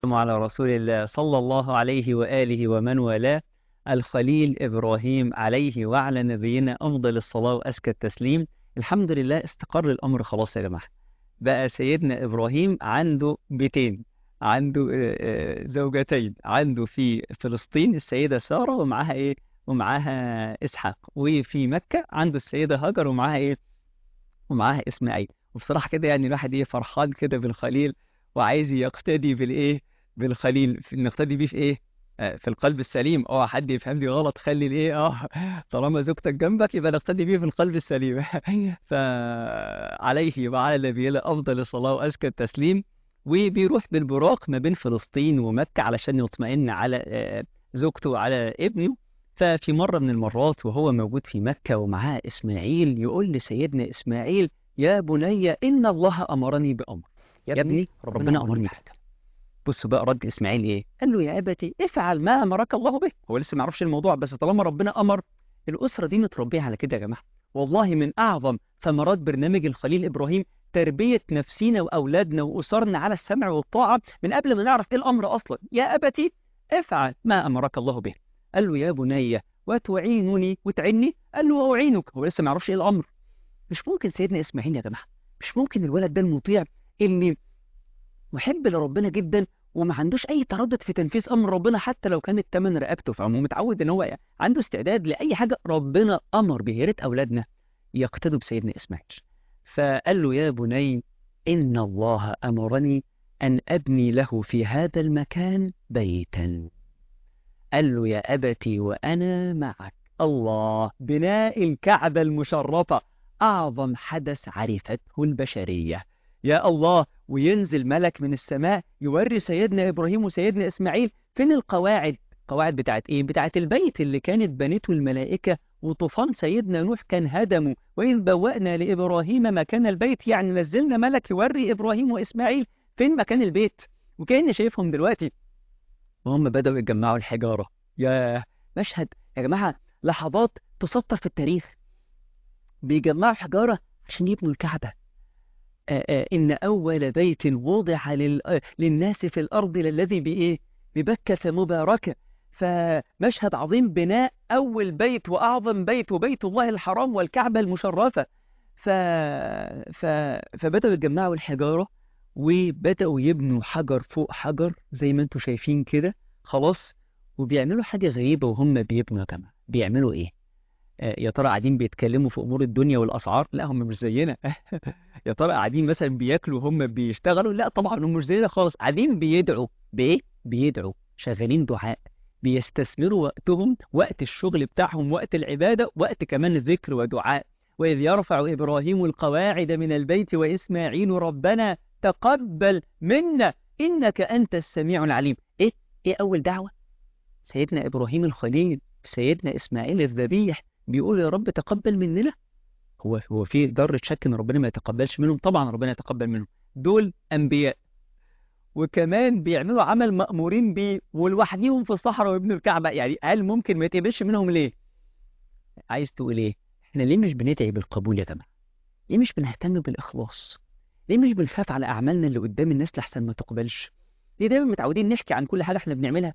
على رسول الله صلى الله عليه وآله ومن والاه الخليل إبراهيم عليه وعلى نبينا أفضل الصلاة وأزكى التسليم الحمد لله استقر الأمر خلاص يا جماعة بقى سيدنا إبراهيم عنده بيتين عنده آه، آه، زوجتين عنده في فلسطين السيدة سارة ومعاها إيه ومعاها إسحاق وفي مكة عنده السيدة هاجر ومعاها إيه ومعاها إسماعيل وبصراحة كده يعني الواحد إيه فرحان كده بالخليل وعايز يقتدي بالإيه بالخليل في نقتدي بيه في إيه آه، في القلب السليم اه حد يفهمني غلط خلي الايه اه طالما زوجتك جنبك يبقى نقتدي بيه في القلب السليم فعليه وعلى نبينا افضل الصلاه وازكى التسليم وبيروح بالبراق ما بين فلسطين ومكه علشان يطمئن على آه، زوجته وعلى ابنه ففي مره من المرات وهو موجود في مكه ومعاه اسماعيل يقول لسيدنا اسماعيل يا بني ان الله امرني بامر يا ابني ربنا امرني بحاجه بص بقى رد اسماعيل ايه قال له يا ابتي افعل ما امرك الله به هو لسه ما يعرفش الموضوع بس طالما ربنا امر الاسره دي متربيه على كده يا جماعه والله من اعظم ثمرات برنامج الخليل ابراهيم تربيه نفسينا واولادنا واسرنا على السمع والطاعه من قبل ما نعرف ايه الامر اصلا يا ابتي افعل ما امرك الله به قال له يا بني وتعينني وتعني قال له واعينك هو لسه ما يعرفش ايه الامر مش ممكن سيدنا اسماعيل يا جماعه مش ممكن الولد ده المطيع اللي محب لربنا جدا وما عندوش اي تردد في تنفيذ امر ربنا حتى لو كانت تمن رقبته فهو متعود ان هو يعني عنده استعداد لاي حاجه ربنا امر به يا ريت اولادنا يقتدوا بسيدنا اسماعيل فقال له يا بني ان الله امرني ان ابني له في هذا المكان بيتا قال له يا ابتي وانا معك الله بناء الكعبه المشرفه اعظم حدث عرفته البشريه يا الله وينزل ملك من السماء يوري سيدنا إبراهيم وسيدنا إسماعيل فين القواعد القواعد بتاعت إيه؟ بتاعت البيت اللي كانت بنته الملائكة وطوفان سيدنا نوح كان هدمه وإذ بوأنا لإبراهيم مكان البيت يعني نزلنا ملك يوري إبراهيم وإسماعيل فين مكان البيت وكأني شايفهم دلوقتي وهم بدأوا يجمعوا الحجارة يا مشهد يا جماعة لحظات تسطر في التاريخ بيجمعوا حجارة عشان يبنوا الكعبة آه، آه، إن أول بيت وضع لل... آه، للناس في الأرض للذي بإيه؟ ببكة مباركة فمشهد عظيم بناء أول بيت وأعظم بيت وبيت الله الحرام والكعبة المشرفة ف... ف... فبدأوا يجمعوا الحجارة وبدأوا يبنوا حجر فوق حجر زي ما انتم شايفين كده خلاص وبيعملوا حاجة غريبة وهم بيبنوا يا جماعة بيعملوا ايه؟ آه، يا ترى قاعدين بيتكلموا في امور الدنيا والاسعار لا هم مش زينا يا ترى قاعدين مثلا بياكلوا هم بيشتغلوا لا طبعا هم مش زينا خالص قاعدين بيدعوا بايه بيدعوا شغالين دعاء بيستثمروا وقتهم وقت الشغل بتاعهم وقت العبادة وقت كمان ذكر ودعاء وإذ يرفع إبراهيم القواعد من البيت وإسماعيل ربنا تقبل منا إنك أنت السميع العليم إيه؟ إيه أول دعوة؟ سيدنا إبراهيم الخليل سيدنا إسماعيل الذبيح بيقول يا رب تقبل مننا هو هو في ذره شك ان ربنا ما يتقبلش منهم طبعا ربنا يتقبل منهم دول انبياء وكمان بيعملوا عمل مأمورين بيه ولوحديهم في الصحراء ويبنوا الكعبة يعني هل ممكن ما يتقبلش منهم ليه؟ عايز تقول ايه؟ احنا ليه مش بندعي بالقبول يا جماعة؟ ليه مش بنهتم بالإخلاص؟ ليه مش بنخاف على أعمالنا اللي قدام الناس لحسن ما تقبلش؟ ليه دايما متعودين نحكي عن كل حاجة احنا بنعملها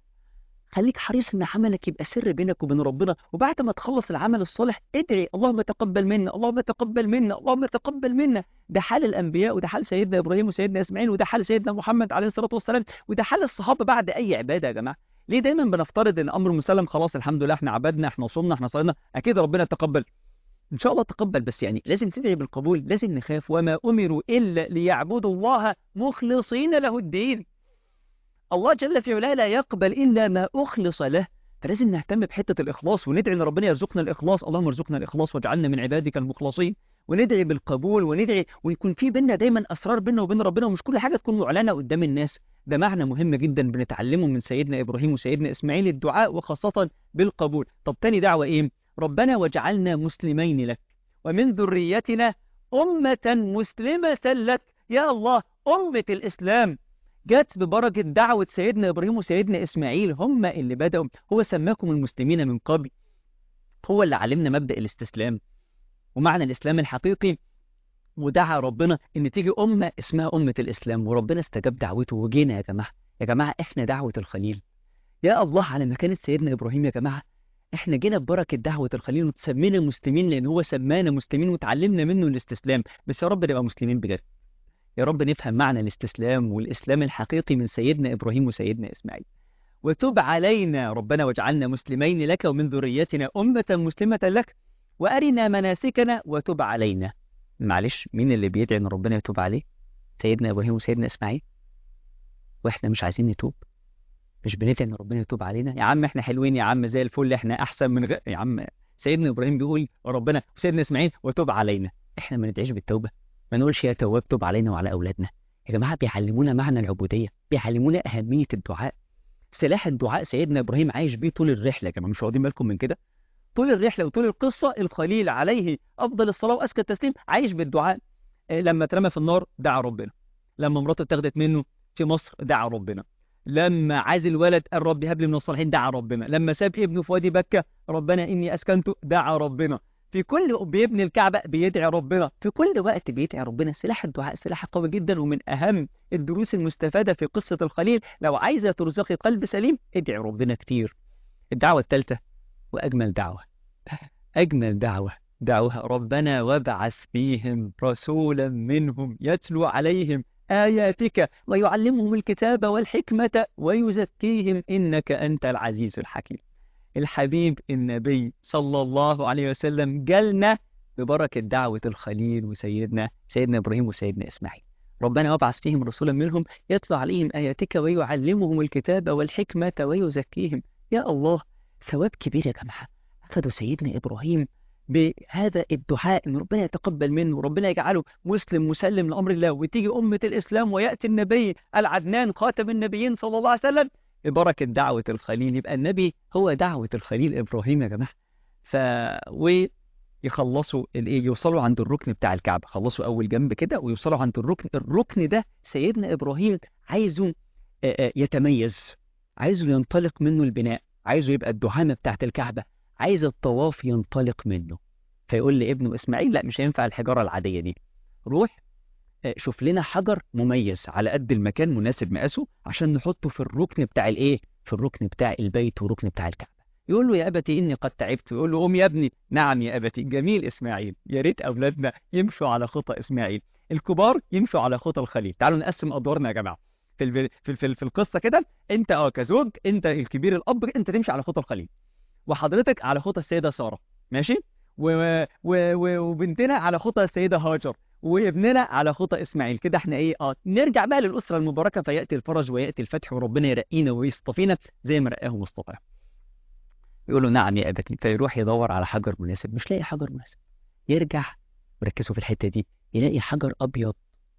خليك حريص ان عملك يبقى سر بينك وبين ربنا وبعد ما تخلص العمل الصالح ادعي اللهم تقبل منا اللهم تقبل منا اللهم تقبل منا ده حال الانبياء وده حال سيدنا ابراهيم وسيدنا اسماعيل وده حال سيدنا محمد عليه الصلاه والسلام وده حال الصحابه بعد اي عباده يا جماعه ليه دايما بنفترض ان امر مسلم خلاص الحمد لله احنا عبدنا احنا صمنا احنا صلينا اكيد ربنا تقبل ان شاء الله تقبل بس يعني لازم تدعي بالقبول لازم نخاف وما امروا الا ليعبدوا الله مخلصين له الدين الله جل في علاه لا يقبل إلا ما أخلص له فلازم نهتم بحتة الإخلاص وندعي إن ربنا يرزقنا الإخلاص اللهم ارزقنا الإخلاص واجعلنا من عبادك المخلصين وندعي بالقبول وندعي ويكون في بينا دايما أسرار بينا وبين ربنا ومش كل حاجة تكون معلنة قدام الناس ده معنى مهم جدا بنتعلمه من سيدنا إبراهيم وسيدنا إسماعيل الدعاء وخاصة بالقبول طب تاني دعوة إيه ربنا واجعلنا مسلمين لك ومن ذريتنا أمة مسلمة لك يا الله أمة الإسلام جت ببركة دعوة سيدنا إبراهيم وسيدنا إسماعيل هم اللي بدأوا هو سماكم المسلمين من قبل هو اللي علمنا مبدأ الاستسلام ومعنى الإسلام الحقيقي ودعا ربنا إن تيجي أمة اسمها أمة الإسلام وربنا استجاب دعوته وجينا يا جماعة يا جماعة احنا دعوة الخليل يا الله على مكانة سيدنا إبراهيم يا جماعة احنا جينا ببركة دعوة الخليل وتسمينا مسلمين لأن هو سمانا مسلمين وتعلمنا منه الاستسلام بس يا رب نبقى مسلمين بجد يا رب نفهم معنى الاستسلام والإسلام الحقيقي من سيدنا إبراهيم وسيدنا إسماعيل وتب علينا ربنا واجعلنا مسلمين لك ومن ذريتنا أمة مسلمة لك وأرنا مناسكنا وتب علينا معلش مين اللي بيدعي ان ربنا يتوب عليه سيدنا ابراهيم وسيدنا اسماعيل واحنا مش عايزين نتوب مش بندعي ان ربنا يتوب علينا يا عم احنا حلوين يا عم زي الفل احنا احسن من غير يا عم سيدنا ابراهيم بيقول ربنا وسيدنا اسماعيل وتوب علينا احنا ما ندعيش بالتوبه ما نقولش يا تواب توب علينا وعلى اولادنا يا جماعه بيعلمونا معنى العبوديه بيعلمونا اهميه الدعاء سلاح الدعاء سيدنا ابراهيم عايش بيه طول الرحله يا جماعه مش واخدين بالكم من كده طول الرحلة وطول القصة الخليل عليه أفضل الصلاة وأزكى التسليم عايش بالدعاء لما اترمى في النار دعا ربنا لما مراته اتاخدت منه في مصر دعا ربنا لما عاز الولد قال رب هب لي من الصالحين دعا ربنا لما ساب ابنه في وادي بكة ربنا إني أسكنته دعا ربنا في كل بيبني الكعبة بيدعي ربنا في كل وقت بيدعي ربنا سلاح الدعاء سلاح قوي جدا ومن أهم الدروس المستفادة في قصة الخليل لو عايزة ترزقي قلب سليم ادعي ربنا كتير الدعوة الثالثة وأجمل دعوة أجمل دعوة دعوها ربنا وابعث فيهم رسولا منهم يتلو عليهم آياتك ويعلمهم الكتاب والحكمة ويزكيهم إنك أنت العزيز الحكيم الحبيب النبي صلى الله عليه وسلم جالنا ببركة دعوة الخليل وسيدنا سيدنا إبراهيم وسيدنا إسماعيل ربنا وابعث فيهم رسولا منهم يتلو عليهم آياتك ويعلمهم الكتاب والحكمة ويزكيهم يا الله ثواب كبير يا جماعة أخذوا سيدنا إبراهيم بهذا الدعاء ان ربنا يتقبل منه وربنا يجعله مسلم مسلم لامر الله وتيجي امه الاسلام وياتي النبي العدنان خاتم النبيين صلى الله عليه وسلم ببركه دعوه الخليل يبقى النبي هو دعوه الخليل ابراهيم يا جماعه ف ويخلصوا الايه يوصلوا عند الركن بتاع الكعبه خلصوا اول جنب كده ويوصلوا عند الركن الركن ده سيدنا ابراهيم عايزه يتميز عايزه ينطلق منه البناء عايزه يبقى الدهامه بتاعت الكعبه عايز الطواف ينطلق منه فيقول لابنه اسماعيل لا مش هينفع الحجاره العاديه دي روح شوف لنا حجر مميز على قد المكان مناسب مقاسه عشان نحطه في الركن بتاع الايه في الركن بتاع البيت والركن بتاع الكعبه يقول له يا ابتي اني قد تعبت يقول له قوم يا ابني نعم يا ابتي جميل اسماعيل يا ريت اولادنا يمشوا على خطى اسماعيل الكبار يمشوا على خطى الخليل تعالوا نقسم ادوارنا يا جماعه في الفي... في في, في القصه كده انت اه كزوج انت الكبير الاب انت تمشي على خطى الخليل وحضرتك على خطى السيده ساره ماشي و... و... و... وبنتنا على خطى السيده هاجر وابننا على خطى اسماعيل كده احنا ايه اه نرجع بقى للاسره المباركه فياتي الفرج وياتي الفتح وربنا يرقينا ويصطفينا زي ما رقاه مصطفى يقول له نعم يا ابتي فيروح يدور على حجر مناسب مش لاقي حجر مناسب يرجع وركزوا في الحته دي يلاقي حجر ابيض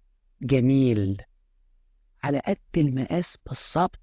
جميل على قد المقاس بالظبط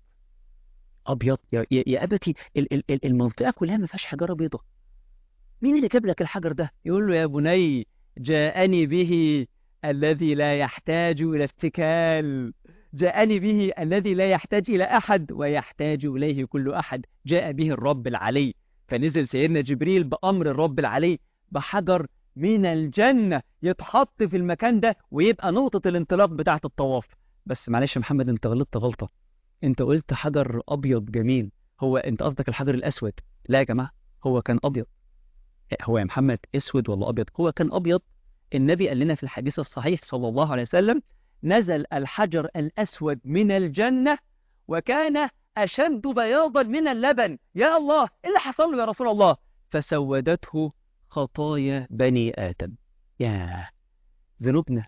ابيض يا, يا ابتي المنطقه كلها ما فيهاش حجاره بيضاء مين اللي جاب لك الحجر ده يقول له يا بني جاءني به الذي لا يحتاج الى اتكال جاءني به الذي لا يحتاج الى احد ويحتاج اليه كل احد جاء به الرب العلي فنزل سيدنا جبريل بامر الرب العلي بحجر من الجنه يتحط في المكان ده ويبقى نقطه الانطلاق بتاعه الطواف بس معلش يا محمد انت غلطت غلطه انت قلت حجر ابيض جميل هو انت قصدك الحجر الاسود لا يا جماعه هو كان ابيض هو يا محمد اسود ولا ابيض هو كان ابيض النبي قال لنا في الحديث الصحيح صلى الله عليه وسلم نزل الحجر الاسود من الجنه وكان اشد بياضا من اللبن يا الله ايه اللي حصل له يا رسول الله فسودته خطايا بني ادم يا ذنوبنا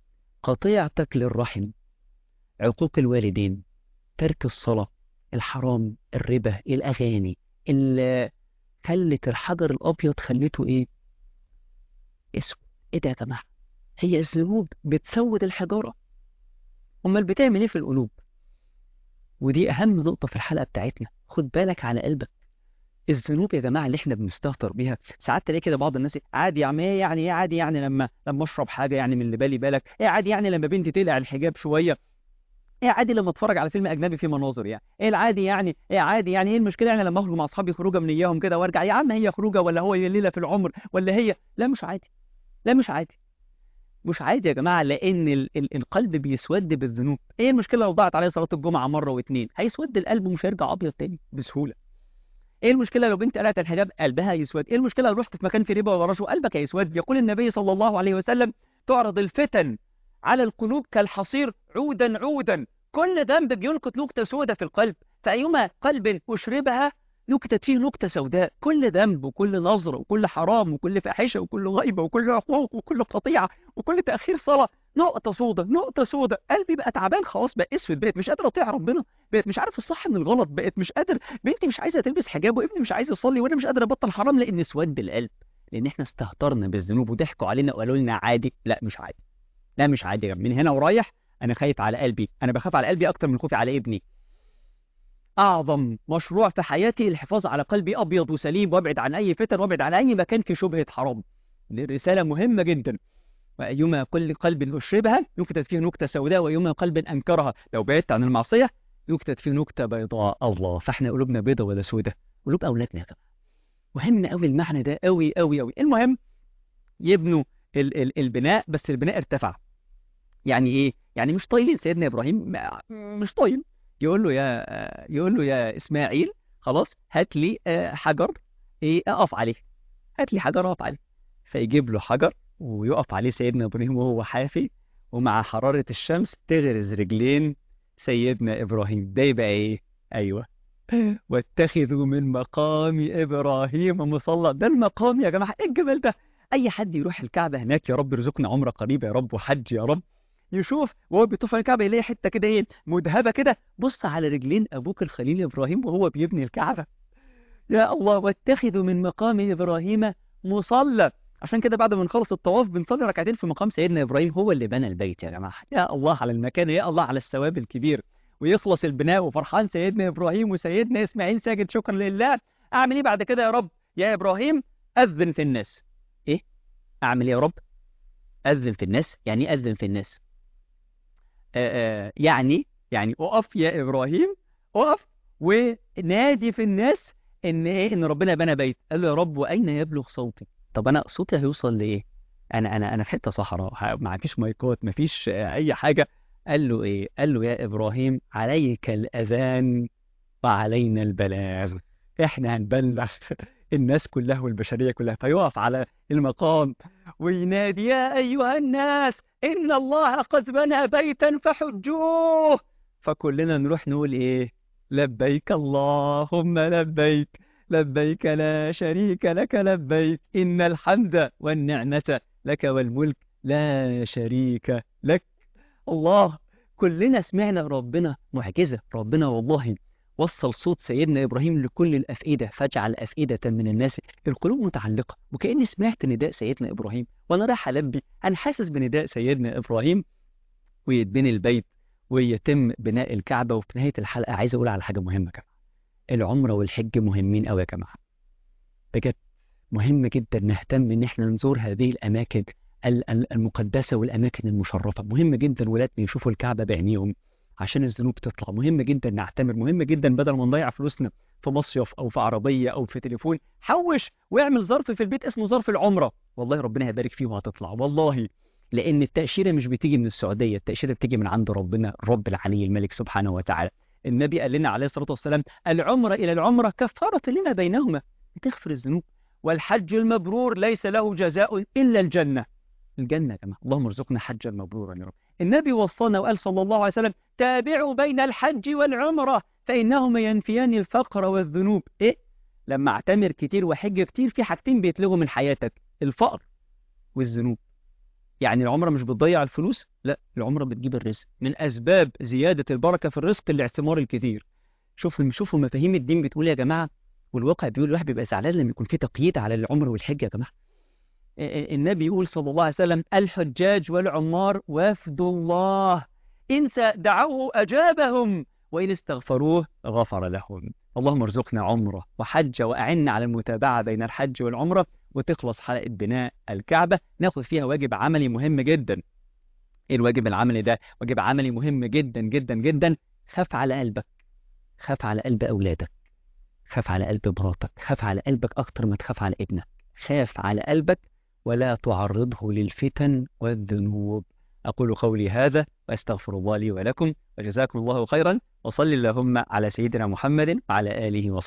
قطيعتك للرحم عقوق الوالدين ترك الصلاة الحرام الربا الأغاني اللي خلت الحجر الأبيض خليته إيه؟ اسود إيه ده يا جماعة؟ هي الذنوب بتسود الحجارة أمال بتعمل إيه في القلوب؟ ودي أهم نقطة في الحلقة بتاعتنا خد بالك على قلبك الذنوب يا جماعة اللي احنا بنستهتر بيها ساعات تلاقي كده بعض الناس عادي يا عم ايه يعني ايه عادي يعني لما لما اشرب حاجة يعني من اللي بالي بالك ايه عادي يعني لما بنتي تقلع الحجاب شوية ايه عادي لما اتفرج على فيلم اجنبي فيه مناظر يعني ايه العادي يعني ايه عادي يعني ايه المشكله يعني لما اخرج مع اصحابي خروجه من اياهم كده وارجع يا عم هي خروجه ولا هو ليله في العمر ولا هي لا مش عادي لا مش عادي مش عادي يا جماعة لأن ال ال القلب بيسود بالذنوب ايه المشكلة لو ضاعت عليه صلاة الجمعة مرة واتنين هيسود القلب ومش هيرجع أبيض تاني بسهولة ايه المشكلة لو بنت قلعت الحجاب قلبها يسود ايه المشكلة لو رحت في مكان في ربا ولا رشوة قلبك هيسود يقول النبي صلى الله عليه وسلم تعرض الفتن على القلوب كالحصير عودا عودا كل ذنب بينكت نكتة سودة في القلب فأيما قلب أشربها نكتت فيه نكتة سوداء كل ذنب وكل نظرة وكل حرام وكل فاحشة وكل غيبة وكل عقوق وكل قطيعة وكل تأخير صلاة نقطة سودة نقطة سودة قلبي بقى تعبان خلاص بقى اسود بقت مش قادر اطيع ربنا بقت مش عارف الصح من الغلط بقت مش قادر بنتي مش عايزة تلبس حجاب وابني مش عايز يصلي وانا مش قادر ابطل حرام لان اسود القلب لان احنا استهترنا بالذنوب وضحكوا علينا وقالوا لنا عادي لا مش عادي لا مش عادي من هنا ورايح انا خايف على قلبي انا بخاف على قلبي اكتر من خوفي على ابني أعظم مشروع في حياتي الحفاظ على قلبي أبيض وسليم وابعد عن أي فتن وابعد عن أي مكان فيه شبهة حرام دي رسالة مهمة جدا وأيما كل قلب أشربها نكتت فيه نكتة سوداء وأيما قلب أنكرها لو بعدت عن المعصية نكتت فيه نكتة بيضاء الله فاحنا قلوبنا بيضة ولا سوداء قلوب أولادنا كمان مهم قوي المعنى ده قوي قوي قوي المهم يبنوا ال ال البناء بس البناء ارتفع يعني ايه يعني مش طايلين سيدنا ابراهيم مش طايل يقول له يا يقول له يا اسماعيل خلاص هات لي حجر ايه اقف عليه هات لي حجر اقف عليه فيجيب له حجر ويقف عليه سيدنا ابراهيم وهو حافي ومع حرارة الشمس تغرز رجلين سيدنا ابراهيم ده يبقى ايه ايوه واتخذوا من مقام ابراهيم مصلى ده المقام يا جماعه ايه الجمال ده اي حد يروح الكعبه هناك يا رب ارزقنا عمره قريبه يا رب وحج يا رب يشوف وهو بيطوف على الكعبه يلاقي حته كده ايه مذهبه كده بص على رجلين ابوك الخليل ابراهيم وهو بيبني الكعبه يا الله واتخذوا من مقام ابراهيم مصلى عشان كده بعد ما نخلص الطواف بنصلي ركعتين في مقام سيدنا ابراهيم هو اللي بنى البيت يا جماعه يا الله على المكان يا الله على الثواب الكبير ويخلص البناء وفرحان سيدنا ابراهيم وسيدنا اسماعيل ساجد شكرا لله اعمل ايه بعد كده يا رب يا ابراهيم اذن في الناس ايه اعمل ايه يا رب اذن في الناس يعني ايه اذن في الناس آآ آآ يعني يعني اقف يا ابراهيم اقف ونادي في الناس ان ايه ان ربنا بنى بيت قال له يا رب واين يبلغ صوتي طب انا صوتي هيوصل لايه انا انا انا في حته صحراء ما فيش مايكات ما فيش اي حاجه قال له ايه قال له يا ابراهيم عليك الاذان وعلينا البلاغ احنا هنبلغ الناس كلها والبشريه كلها فيقف على المقام وينادي يا ايها الناس ان الله قد بنى بيتا فحجوه فكلنا نروح نقول ايه لبيك اللهم لبيك لبيك لا شريك لك لبيك ان الحمد والنعمه لك والملك لا شريك لك الله كلنا سمعنا ربنا معجزة ربنا والله وصل صوت سيدنا إبراهيم لكل الأفئدة فاجعل أفئدة من الناس القلوب متعلقة وكأني سمعت نداء سيدنا إبراهيم وأنا رايح ألبي أنا حاسس بنداء سيدنا إبراهيم ويتبني البيت ويتم بناء الكعبة وفي نهاية الحلقة عايز أقول على حاجة مهمة كمان العمرة والحج مهمين أوي يا جماعة بجد مهم جدا نهتم إن احنا نزور هذه الأماكن المقدسة والأماكن المشرفة مهم جدا ولادنا يشوفوا الكعبة بعينيهم عشان الذنوب تطلع مهم جدا نعتمر مهم جدا بدل ما نضيع فلوسنا في مصيف أو في عربية أو في تليفون حوش واعمل ظرف في البيت اسمه ظرف العمرة والله ربنا هيبارك فيه وهتطلع والله لأن التأشيرة مش بتيجي من السعودية التأشيرة بتيجي من عند ربنا رب العلي الملك سبحانه وتعالى النبي قال لنا عليه الصلاة والسلام العمرة إلى العمرة كفارة لما بينهما تغفر الذنوب والحج المبرور ليس له جزاء إلا الجنة الجنة يا جماعة اللهم ارزقنا حجا مبرورا يا رب النبي وصانا وقال صلى الله عليه وسلم تابعوا بين الحج والعمرة فإنهما ينفيان الفقر والذنوب إيه؟ لما اعتمر كتير وحج كتير في حاجتين بيتلغوا من حياتك الفقر والذنوب يعني العمرة مش بتضيع الفلوس لا العمرة بتجيب الرزق من أسباب زيادة البركة في الرزق الاعتمار الكتير شوفوا شوفوا مفاهيم الدين بتقول يا جماعة والواقع بيقول الواحد بيبقى زعلان لما يكون في تقييد على العمر والحج يا جماعة النبي يقول صلى الله عليه وسلم الحجاج والعمار وفد الله إن دعوه أجابهم وإن استغفروه غفر لهم اللهم ارزقنا عمرة وحج وأعنا على المتابعة بين الحج والعمرة وتخلص حلقة بناء الكعبة ناخد فيها واجب عملي مهم جدا إيه الواجب العملي ده؟ واجب عملي مهم جدا جدا جدا خاف على قلبك خاف على قلب أولادك خاف على قلب مراتك خاف على قلبك أكتر ما تخاف على ابنك خاف على قلبك ولا تعرضه للفتن والذنوب أقول قولي هذا وأستغفر الله لي ولكم وجزاكم الله خيرا وصل اللهم على سيدنا محمد وعلى آله وصحبه